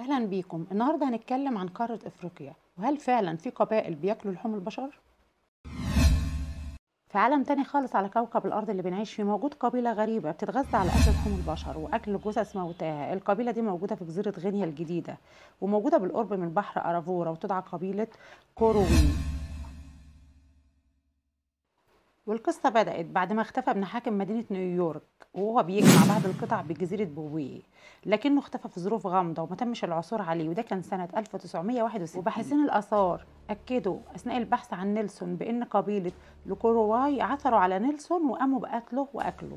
أهلا بيكم النهاردة هنتكلم عن قارة إفريقيا وهل فعلا في قبائل بياكلوا لحوم البشر؟ في عالم تاني خالص على كوكب الأرض اللي بنعيش فيه موجود قبيلة غريبة بتتغذى على أكل لحوم البشر وأكل جثث موتاها القبيلة دي موجودة في جزيرة غينيا الجديدة وموجودة بالقرب من بحر أرافورا وتدعى قبيلة كوروي والقصة بدأت بعد ما اختفى ابن حاكم مدينة نيويورك وهو بيجمع بعض القطع بجزيرة بويه لكنه اختفى في ظروف غامضة وما تمش العثور عليه وده كان سنة 1961 وباحثين الآثار أكدوا أثناء البحث عن نيلسون بأن قبيلة لوكورواي عثروا على نيلسون وقاموا بقتله وأكله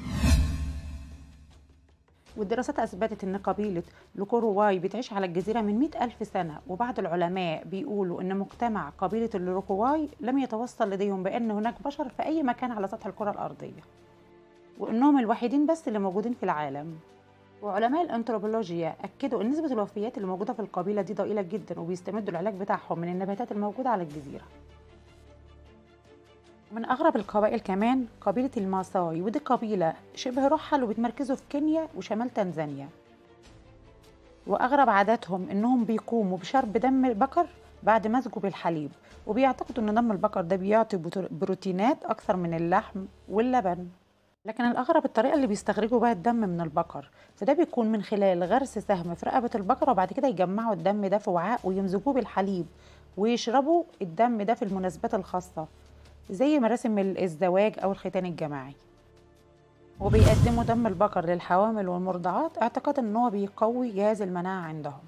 والدراسات أثبتت أن قبيلة لوكورواي بتعيش على الجزيرة من مئة ألف سنة وبعض العلماء بيقولوا أن مجتمع قبيلة اللوكورواي لم يتوصل لديهم بأن هناك بشر في أي مكان على سطح الكرة الأرضية وأنهم الوحيدين بس اللي موجودين في العالم وعلماء الانثروبولوجيا اكدوا ان نسبه الوفيات اللي موجوده في القبيله دي ضئيله جدا وبيستمدوا العلاج بتاعهم من النباتات الموجوده على الجزيره من اغرب القبائل كمان قبيله الماساي ودي قبيله شبه رحل وبتمركزوا في كينيا وشمال تنزانيا واغرب عاداتهم انهم بيقوموا بشرب دم البقر بعد مزجه بالحليب وبيعتقدوا ان دم البقر ده بيعطي بروتينات اكثر من اللحم واللبن لكن الأغرب الطريقة اللي بيستخرجوا بها الدم من البقر فده بيكون من خلال غرس سهم في رقبة البقرة وبعد كده يجمعوا الدم ده في وعاء ويمزجوه بالحليب ويشربوا الدم ده في المناسبات الخاصة زي مراسم الزواج أو الختان الجماعي وبيقدموا دم البقر للحوامل والمرضعات اعتقادا ان هو بيقوي جهاز المناعة عندهم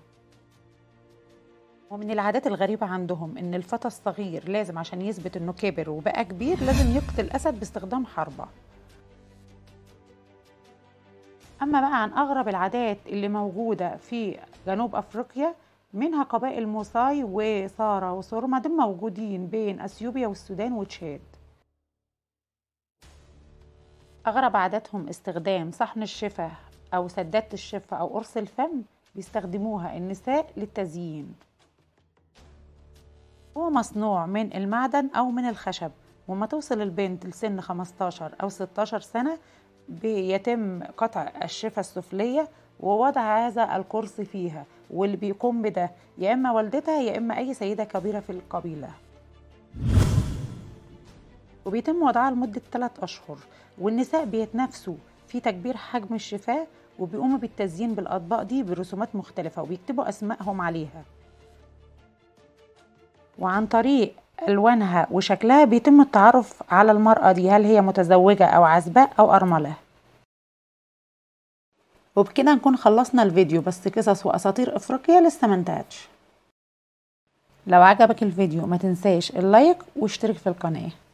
ومن العادات الغريبة عندهم ان الفتى الصغير لازم عشان يثبت انه كبر وبقى كبير لازم يقتل الاسد باستخدام حربة أما بقى عن أغرب العادات اللي موجودة في جنوب أفريقيا منها قبائل موساي وسارة وسورما دول موجودين بين أثيوبيا والسودان وتشاد أغرب عاداتهم استخدام صحن الشفا أو سدادة الشفا أو قرص الفم بيستخدموها النساء للتزيين هو مصنوع من المعدن أو من الخشب وما توصل البنت لسن 15 أو 16 سنة بيتم قطع الشفة السفلية ووضع هذا القرص فيها واللي بيقوم بده يا إما والدتها يا إما أي سيدة كبيرة في القبيلة وبيتم وضعها لمدة 3 أشهر والنساء بيتنافسوا في تكبير حجم الشفاه وبيقوموا بالتزيين بالأطباق دي برسومات مختلفة وبيكتبوا أسمائهم عليها وعن طريق ألوانها وشكلها بيتم التعرف على المرأة دي هل هي متزوجة أو عزباء أو أرملة وبكده نكون خلصنا الفيديو بس قصص وأساطير أفريقيا لسه منتهتش لو عجبك الفيديو ما تنساش اللايك واشترك في القناة